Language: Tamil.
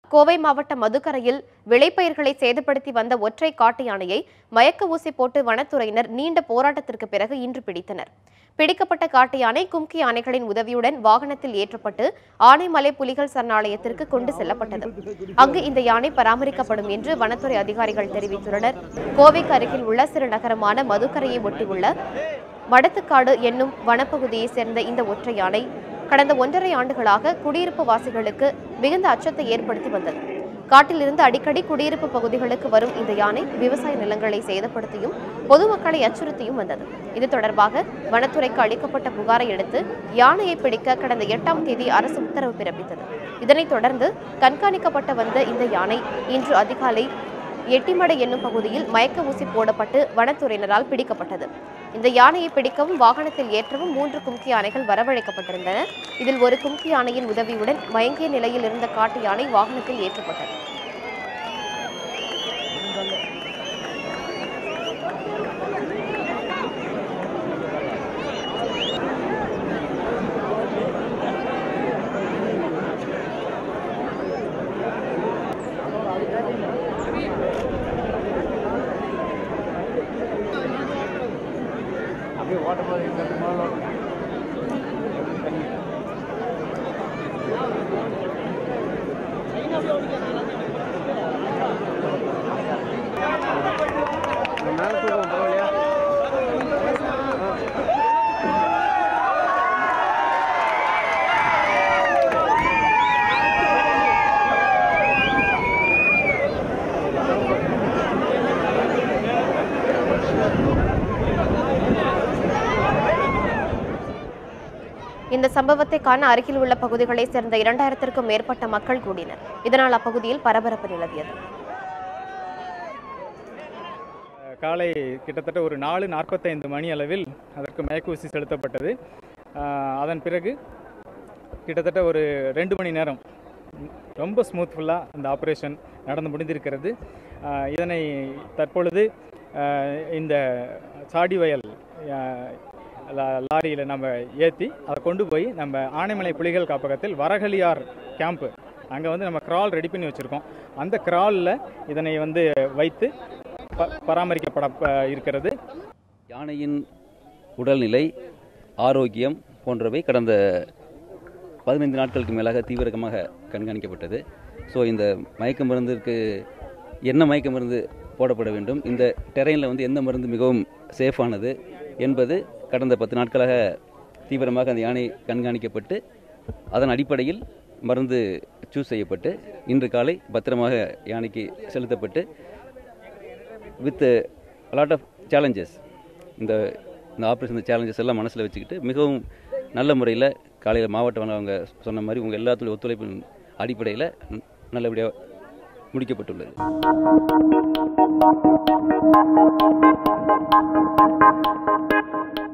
கோவை மாவட்டம் மதுக்கரையில் விளைபயிர்களை சேதப்படுத்தி வந்த ஒற்றை காட்டு யானையை மயக்க ஊசி போட்டு வனத்துறையினர் நீண்ட போராட்டத்திற்கு பிறகு இன்று பிடித்தனர் பிடிக்கப்பட்ட காட்டு யானை கும்கி யானைகளின் உதவியுடன் வாகனத்தில் ஏற்றப்பட்டு ஆனைமலை புலிகள் சரணாலயத்திற்கு கொண்டு செல்லப்பட்டது அங்கு இந்த யானை பராமரிக்கப்படும் என்று வனத்துறை அதிகாரிகள் தெரிவித்துள்ளனர் கோவைக்கு அருகில் உள்ள சிறு நகரமான மதுக்கரையை ஒட்டியுள்ள மடத்துக்காடு என்னும் வனப்பகுதியைச் சேர்ந்த இந்த ஒற்றை யானை கடந்த ஒன்றரை ஆண்டுகளாக குடியிருப்பு வாசிகளுக்கு மிகுந்த அச்சத்தை ஏற்படுத்தி வந்தது காட்டிலிருந்து அடிக்கடி குடியிருப்பு பகுதிகளுக்கு வரும் இந்த யானை விவசாய நிலங்களை சேதப்படுத்தியும் பொதுமக்களை அச்சுறுத்தியும் வந்தது இது தொடர்பாக வனத்துறைக்கு அளிக்கப்பட்ட புகாரை அடுத்து யானையை பிடிக்க கடந்த எட்டாம் தேதி அரசு உத்தரவு பிறப்பித்தது இதனைத் தொடர்ந்து கண்காணிக்கப்பட்ட வந்த இந்த யானை இன்று அதிகாலை எட்டிமடை என்னும் பகுதியில் மயக்க ஊசி போடப்பட்டு வனத்துறையினரால் பிடிக்கப்பட்டது இந்த யானையை பிடிக்கவும் வாகனத்தில் ஏற்றவும் மூன்று கும்கி யானைகள் வரவழைக்கப்பட்டிருந்தன இதில் ஒரு கும்கி யானையின் உதவியுடன் மயங்கிய நிலையில் இருந்த காட்டு யானை வாகனத்தில் ஏற்றப்பட்டது இந்த சம்பவத்தை காண அருகில் உள்ள பகுதிகளைச் சேர்ந்த இரண்டாயிரத்திற்கும் மேற்பட்ட மக்கள் கூடினர் இதனால் அப்பகுதியில் பரபரப்பு நிலவியது காலை கிட்டத்தட்ட ஒரு நாலு நாற்பத்தைந்து மணி அளவில் அதற்கு மயக்கூசி செலுத்தப்பட்டது ஆஹ் அதன் பிறகு கிட்டத்தட்ட ஒரு ரெண்டு மணி நேரம் ரொம்ப ஸ்மூத்ஃபுல்லாக அந்த ஆப்ரேஷன் நடந்து முடிந்திருக்கிறது ஆஹ் இதனை தற்பொழுது ஆஹ் இந்த சாடிவயல் லாரியில் நம்ம ஏற்றி அதை கொண்டு போய் நம்ம ஆனைமலை புலிகள் காப்பகத்தில் வரகலியார் கேம்ப்பு அங்கே வந்து நம்ம கிரால் ரெடி பண்ணி வச்சுருக்கோம் அந்த கிராலில் இதனை வந்து வைத்து ப பராமரிக்கப்பட ப- இருக்கிறது யானையின் உடல்நிலை ஆரோக்கியம் போன்றவை கடந்த பதினைந்து நாட்களுக்கு மேலாக தீவிரமாக கண்காணிக்கப்பட்டது ஸோ இந்த மயக்க மருந்திற்கு என்ன மயக்க மருந்து போடப்பட வேண்டும் இந்த டெரைனில் வந்து எந்த மருந்து மிகவும் சேஃபானது என்பது கடந்த பத்து நாட்களாக தீவிரமாக அந்த யானை கண்காணிக்கப்பட்டு அதன் அடிப்படையில் மருந்து சூஸ் செய்யப்பட்டு இன்று காலை பத்திரமாக யானைக்கு செலுத்தப்பட்டு வித் லாட் ஆஃப் சேலஞ்சஸ் இந்த இந்த ஆப்ரேஷன் சேலஞ்சஸ் எல்லாம் மனசில் வச்சுக்கிட்டு மிகவும் நல்ல முறையில் காலையில் மாவட்ட வன அவங்க சொன்ன மாதிரி உங்கள் எல்லாத்துடைய ஒத்துழைப்பின் அடிப்படையில் ந- நல்லபடியாக முடிக்கப்பட்டுள்ளது